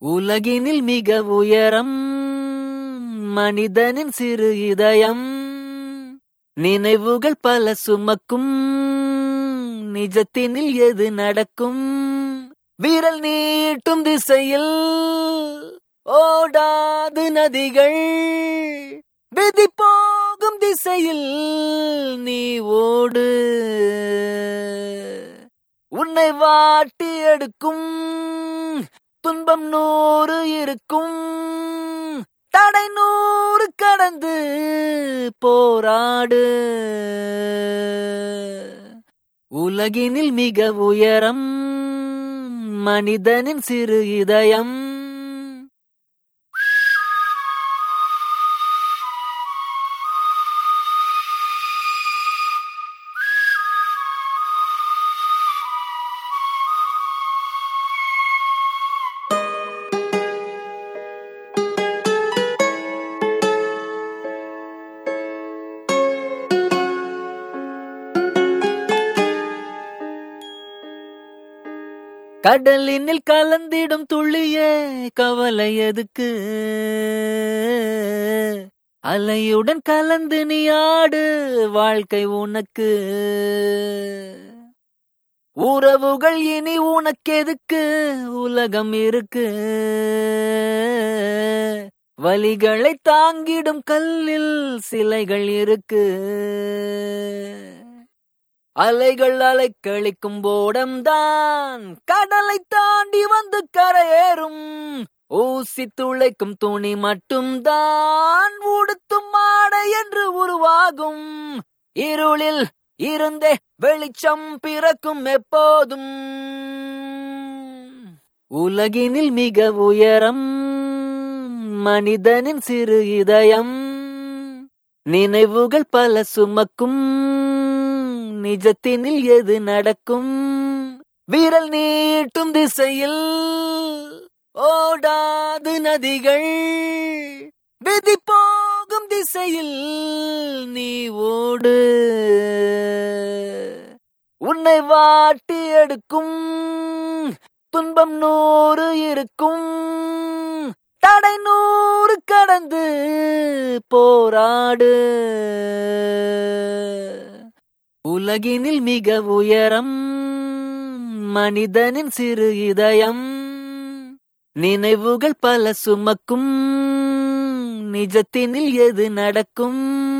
உலகினில் மிக உயரம் மனிதனின் சிறு இதயம் நினைவுகள் பல சுமக்கும் நிஜத்தினில் எது நடக்கும் விரல் நீட்டும் திசையில் ஓடாது நதிகள் விதி போகும் திசையில் நீ ஓடு உன்னை வாட்டி எடுக்கும் துன்பம் நூறு இருக்கும் தடை நூறு கடந்து போராடு உலகினில் மிக உயரம் மனிதனின் சிறு இதயம் கடலினில் கலந்திடும் துள்ளியே கவலை எதுக்கு அலையுடன் கலந்து நீ ஆடு வாழ்க்கை உனக்கு உறவுகள் இனி உனக்கெதுக்கு உலகம் இருக்கு வலிகளை தாங்கிடும் கல்லில் சிலைகள் இருக்கு அலைகள் அலைக்கழிக்கும் போடம்தான் கடலை தாண்டி வந்து கரையேறும் ஊசி துளைக்கும் துணி மட்டும்தான் உடுத்தும் மாடை என்று உருவாகும் இருளில் இருந்தே வெளிச்சம் பிறக்கும் எப்போதும் உலகினில் மிக உயரம் மனிதனின் சிறு இதயம் நினைவுகள் பல சுமக்கும் நிஜத்தினில் எது நடக்கும் விரல் நீட்டும் திசையில் ஓடாது நதிகள் விதி போகும் திசையில் நீ ஓடு உன்னை வாட்டி எடுக்கும் துன்பம் நூறு இருக்கும் தடை நூறு கடந்து போராடு உலகினில் மிக உயரம் மனிதனின் சிறு இதயம் நினைவுகள் பல சுமக்கும் நிஜத்தினில் எது நடக்கும்